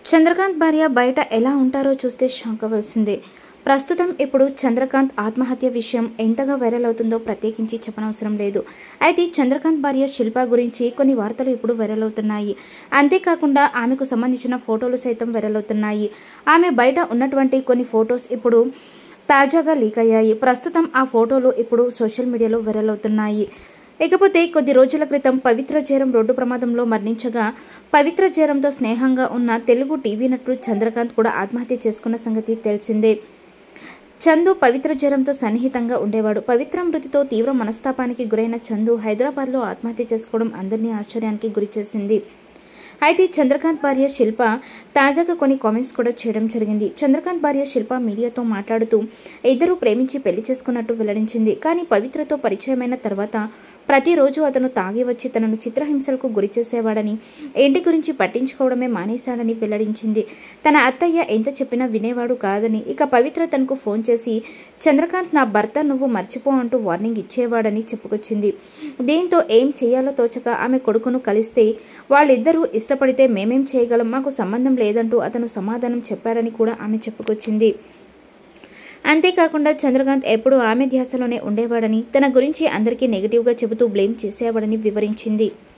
చంద్రకాంత్ భార్య బయట ఎలా ఉంటారో చూస్తే షాక్ అవ్వాల్సిందే ప్రస్తుతం ఇప్పుడు చంద్రకాంత్ ఆత్మహత్య విషయం ఎంతగా వైరల్ అవుతుందో ప్రత్యేకించి చెప్పనవసరం లేదు అయితే చంద్రకాంత్ భార్య శిల్ప గురించి కొన్ని వార్తలు ఇప్పుడు వైరల్ అవుతున్నాయి అంతేకాకుండా ఆమెకు సంబంధించిన ఫోటోలు సైతం వైరల్ అవుతున్నాయి ఆమె బయట ఉన్నటువంటి కొన్ని ఫొటోస్ ఇప్పుడు తాజాగా లీక్ అయ్యాయి ప్రస్తుతం ఆ ఫోటోలు ఇప్పుడు సోషల్ మీడియాలో వైరల్ అవుతున్నాయి ఇకపోతే కొద్ది రోజుల క్రితం పవిత్ర జయరం రోడ్డు ప్రమాదంలో మరణించగా పవిత్ర జయరంతో స్నేహంగా ఉన్న తెలుగు టీవీ నటుడు చంద్రకాంత్ కూడా ఆత్మహత్య చేసుకున్న సంగతి తెలిసిందే చందు పవిత్ర జ్వరంతో సన్నిహితంగా ఉండేవాడు పవిత్ర మృతితో తీవ్ర మనస్తాపానికి గురైన చందు హైదరాబాద్లో ఆత్మహత్య చేసుకోవడం అందరినీ ఆశ్చర్యానికి గురిచేసింది అయితే చంద్రకాంత్ భార్య శిల్ప తాజాగా కొన్ని కామెంట్స్ కూడా చేయడం జరిగింది చంద్రకాంత్ భార్య శిల్ప మీడియాతో మాట్లాడుతూ ఇద్దరూ ప్రేమించి పెళ్లి చేసుకున్నట్టు వెల్లడించింది కానీ పవిత్రతో పరిచయమైన తర్వాత ప్రతిరోజు అతను తాగి వచ్చి తనను చిత్రహింసలకు గురి చేసేవాడని ఇంటి గురించి పట్టించుకోవడమే మానేశాడని వెల్లడించింది తన అత్తయ్య ఎంత చెప్పినా వినేవాడు కాదని ఇక పవిత్ర తనకు ఫోన్ చేసి చంద్రకాంత్ నా భర్త నువ్వు మర్చిపో అంటూ వార్నింగ్ ఇచ్చేవాడని చెప్పుకొచ్చింది దీంతో ఏం చేయాలో తోచక ఆమె కొడుకును కలిస్తే వాళ్ళిద్దరూ ఇష్టపడితే మేమేం చేయగలం మాకు సంబంధం లేదంటూ అతను సమాధానం చెప్పాడని కూడా ఆమె చెప్పుకొచ్చింది అంతేకాకుండా చంద్రకాంత్ ఎప్పుడూ ఆమె ధ్యాసలోనే ఉండేవాడని తన గురించి అందరికీ నెగిటివ్గా చెబుతూ బ్లేమ్ చేసేవాడని వివరించింది